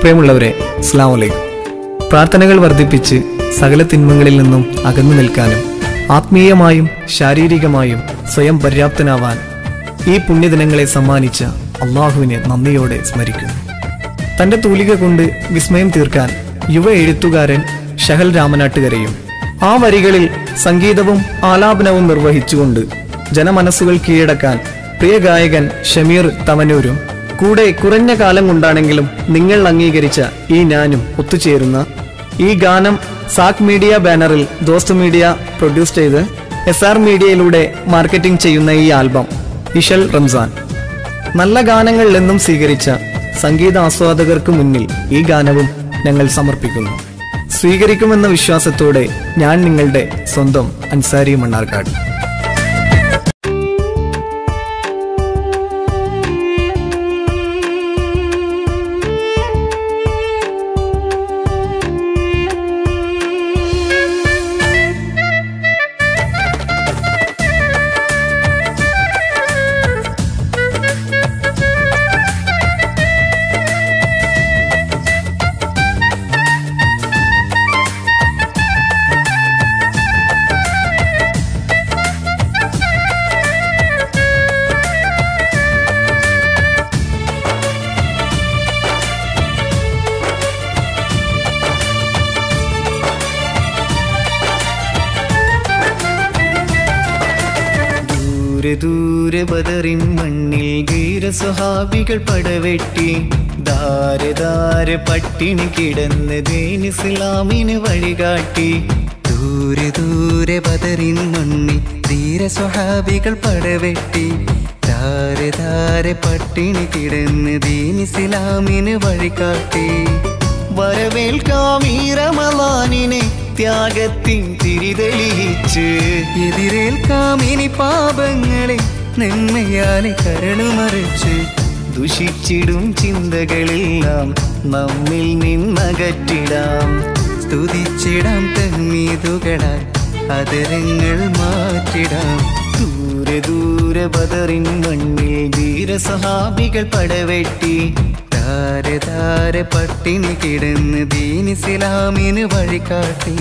പ്രിയമുള്ളവരെ അസ്ലാം വലൈക്കും പ്രാർത്ഥനകൾ വർദ്ധിപ്പിച്ച് സകല തിന്മകളിൽ നിന്നും അകന്നു നിൽക്കാനും ആത്മീയമായും ശാരീരികമായും സ്വയം പര്യാപ്തനാവാൻ ഈ പുണ്യദിനങ്ങളെ സമ്മാനിച്ച അള്ളാഹുവിനെ നന്ദിയോടെ സ്മരിക്കുന്നു തന്റെ തൂലിക കൊണ്ട് വിസ്മയം തീർക്കാൻ യുവ എഴുത്തുകാരൻ ഷഹൽ രാമനാട്ടുകരയും ആ വരികളിൽ സംഗീതവും ആലാപനവും നിർവഹിച്ചുകൊണ്ട് ജനമനസ്സുകൾ കീഴടക്കാൻ പ്രിയ ഗായകൻ ഷമീർ തവനൂരും കൂടെ കുറഞ്ഞ കാലം കൊണ്ടാണെങ്കിലും നിങ്ങൾ അംഗീകരിച്ച ഈ ഞാനും ഒത്തുചേരുന്ന ഈ ഗാനം സാക് മീഡിയ ബാനറിൽ ദോസ്ത് മീഡിയ പ്രൊഡ്യൂസ് ചെയ്ത് എസ് ആർ മീഡിയയിലൂടെ മാർക്കറ്റിംഗ് ചെയ്യുന്ന ഈ ആൽബം ഇഷൽ റംസാൻ നല്ല ഗാനങ്ങൾ എന്നും സ്വീകരിച്ച സംഗീത ആസ്വാദകർക്ക് മുന്നിൽ ഈ ഗാനവും ഞങ്ങൾ സമർപ്പിക്കുന്നു സ്വീകരിക്കുമെന്ന വിശ്വാസത്തോടെ ഞാൻ നിങ്ങളുടെ സ്വന്തം അൻസാരി മണ്ണാർക്കാട് ദൂരെ ദൂരെ ബദറിൻ മണ്ണിൽ വീരസ്വഹാബികൾ പടവെട്ടി ധാരെ ധാരെ പട്ടിണി കിടന്ന് ദീൻ ഇസ്ലാമിന് വഴികാട്ടി ദൂരെ ദൂരെ ബദറിൻ മണ്ണി ധീര സ്വഹാബികൾ പടവെട്ടി ധാരെ ധാരെ പട്ടിണി കിടന്ന് ദീൻ ഇസ്ലാമിന് വഴികാട്ടി വരവേൽക്കാം ഈ റമളാനിനെ ത്യാഗത്തിൻ തിരിതെളിയിച്ച് എതിരേൽക്കാം ഇനി പാപങ്ങളെ നന്മയാലെ കരളുമറിച്ച് ദുഷിച്ചിടും ചിന്തകളെല്ലാം നമ്മിൽ നിന്നകറ്റിടാം സ്തുതിച്ചിടാം തഹ്മീതുകളാൽ അതരങ്ങൾ മാറ്റിടാം ദൂരെ ദൂരെ ബദറിൻ മണ്ണിൽ ധീരസഹാബികൾ പടവെട്ടി ധാരെ ധാരെ പട്ടിണി കിടന്ന് ദീൻ ഇസ്ലാമിന് വഴികാട്ടി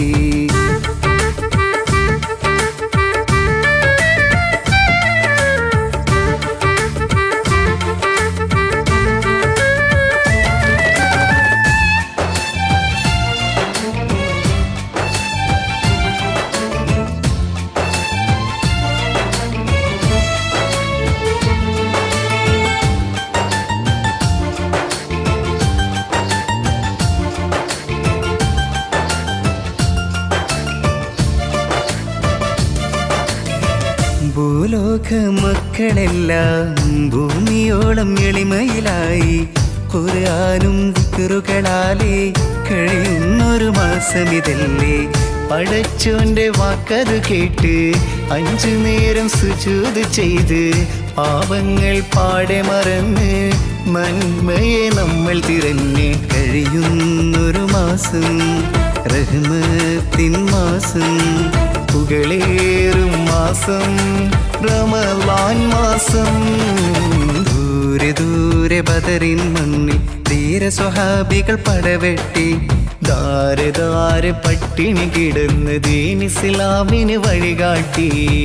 ഭൂലോക മക്കളെല്ലാം ഭൂമിയോളം എളിമയിലായി ഖുർആനും ദിക്റുകളാലേ കഴിയുന്നൊരു മാസമിതല്ലേ പടച്ചോന്റെ വാക്കത് കേട്ട് അഞ്ചു നേരം സുജൂത് ചെയ്ത് പാവങ്ങൾ പാടെ മറന്ന് നന്മയെ നമ്മൾ തിരഞ്ഞ് കഴിയുന്നൊരു മാസം റഹ്മത്തിൻ മാസം പുകളേറും മാസം റമലാൻ മാസം ദൂരെ ദൂരെ ബദറിൻ മണ്ണിൽ ധീര സ്വഹാബികൾ പടവെട്ടി ധാരെ ധാരെ പട്ടിണി കിടന്ന് ദീൻ ഇസ്ലാമിന് വഴികാട്ടി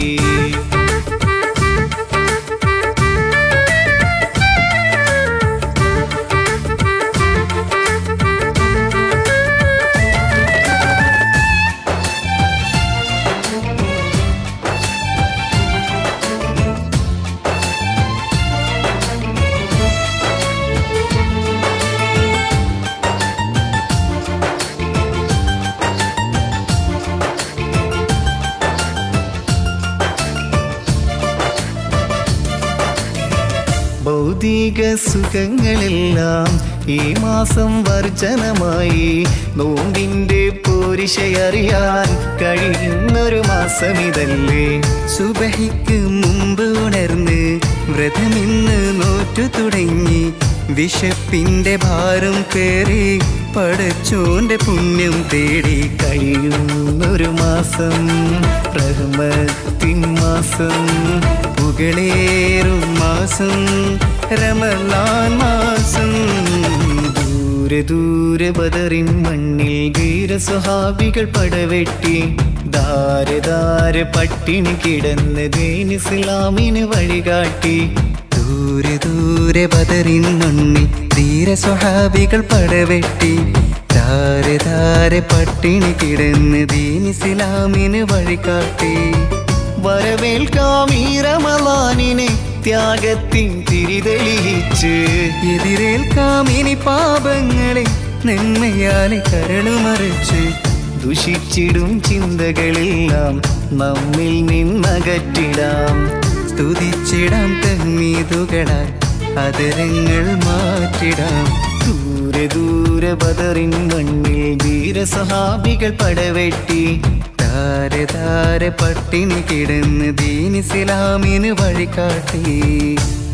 ഭൗതിക സുഖങ്ങളെല്ലാം ഈ മാസം വർജനമായി നോമ്പിന്റെ പോരിശയറിയാൻ കഴിയുന്നൊരു മാസം ഇതല്ലേ സുബഹിക്ക് മുമ്പ് ഉണർന്ന് വ്രതമിന്ന് നോറ്റു തുടങ്ങി വിശപ്പിന്റെ ഭാരം പേറി പടച്ചോന്റെ പുണ്യം തേടി കഴിയുന്നൊരു മാസം റഹ്മത്തിൻ മാസം പുകളേറും മാസം റമലാൻ മാസം ദൂരെ ദൂരെ ദൂരെ ബദറിൻ മണ്ണിൽ ധീരസ്വഹാബികൾ പടവെട്ടി ധാരെ ധാരെ പട്ടിണി കിടന്ന് ദീൻ ഇസ്ലാമിന് വഴികാട്ടി ദൂരെ ദൂരെ ബദറിൻ മണ്ണിൽ ധീര സ്വഹാബികൾ പടവെട്ടി ധാരെ ധാരെ പട്ടിണി കിടന്ന് ദീനിസ്ലാമിന് വഴികാട്ടി വരവേൽക്കാം ഈ റമളാനിനെ ത്യാഗത്തിൻ തിരിതെളിയിച്ച് എതിരേൽക്കാം ഇനി പാപങ്ങളെ നന്മയാലെ കരളുമറിച്ച് ദുഷിച്ചിടും ചിന്തകളെല്ലാം നമ്മിൽ നിന്നകറ്റിടാം സ്തുതിച്ചിടാം തന്മീതുകളാൽ അതരങ്ങൾ മാറ്റിടാം ദൂരെ ദൂരെ ബദറിൻ മണ്ണിൽ ധീരസഹാബികൾ പടവെട്ടി താരെ താരെ പട്ടിണി കിടന്ന് ദീനിസ്ലാമിന് വഴികാട്ടി